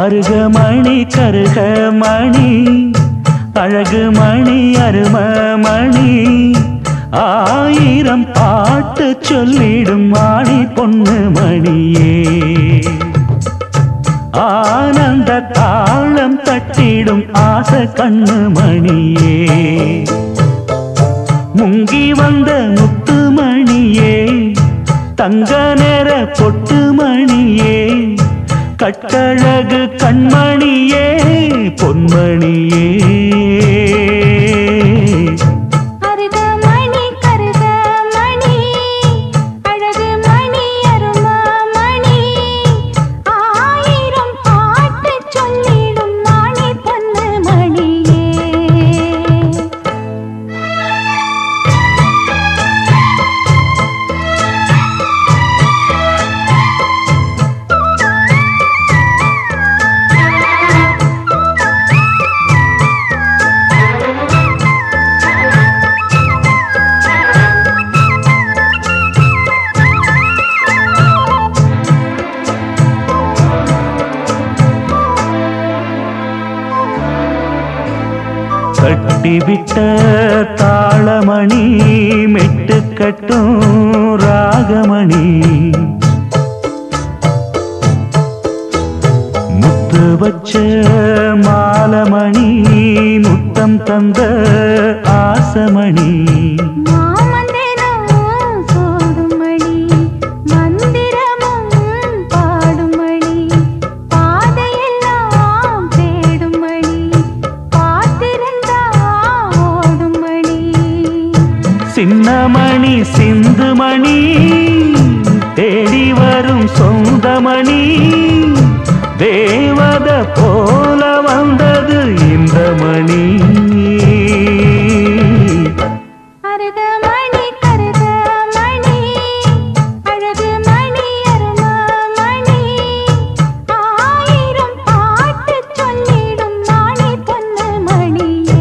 அருகமணி கருகமணி அழகு மணி அரும மணி ஆயிரம் பாட்டு சொல்லிடும் மாணி பொண்ணு மணியே ஆனந்த தாளம் தட்டிடும் ஆசை கண்ணு மணியே முங்கி வந்த முத்து மணியே தங்க நேர பொட்டு மணியே கட்டழகு கண்மணியே பொன்மணியே அருக மணி கருக மணி அழகு மணி அரும மணி ஆயிரம் பாட்டு சொல்லிடும் மணி பொண்ணு மணியே கட்டிவிட்ட தாளமணி மெட்டு கட்டும் ராகமணி முத்து வச்ச மாலமணி முத்தம் தந்த ஆசமணி மாமந்திரம் சோடும் மணி மந்திரமும் பாடும் மணி பாதையெல்லாம் தேடும் மணி பார்த்திருந்தா ஓடும் மணி சின்னமணி சிந்துமணி தேடி வரும் சொந்தமணி தேவத போல வந்தது இந்த மணி அருக மணி கருக மணி அழகு மணி அரும மணி ஆயிரம் பாட்டு சொல்லிடும் மணி பொண்ணு மணியே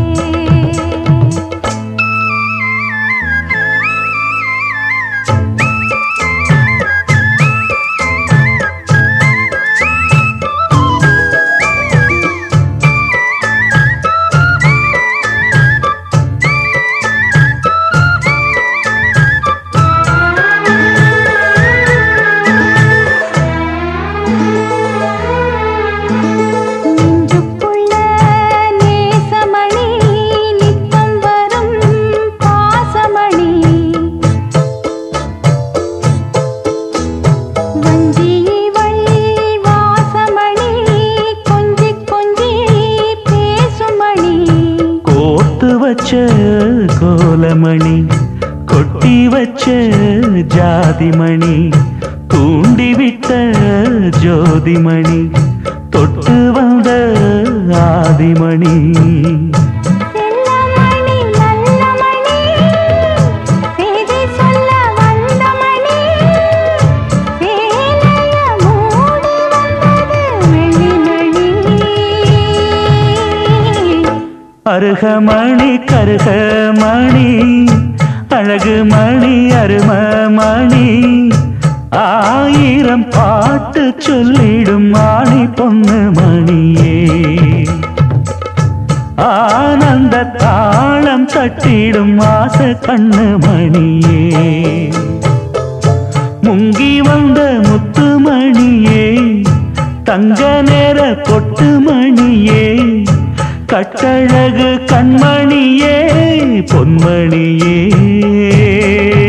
நெஞ்சுக்குள்ள நேசமணி நித்தம் வரும் பாசமணி வஞ்சிவள் வாசமணி கொஞ்சி கொஞ்சி பேசுமணி கோத்து வச்ச கோலமணி கொட்டி வச்ச ஜாதிமணி தூண்டிவிட்ட ஜோதிமணி தொட்டு வந்த ஆதிமணி செல்லமணி நல்லமணி செய்தி சொல்ல வந்தமணி சேலைய மூடி வந்தது வெள்ளிமணி அருகமணி கருகமணி அழகு மணி அரும மணி ஆயிரம் பாட்டு சொல்லிடும் மாணி பொண்ணு மணியே ஆனந்த தாளம் தட்டிடும் ஆசை கண்ணு மணியே முங்கி வந்த முத்து மணியே தங்க நேர பொட்டு மணியே கட்டழகு கண்மணியே பொன்மணியே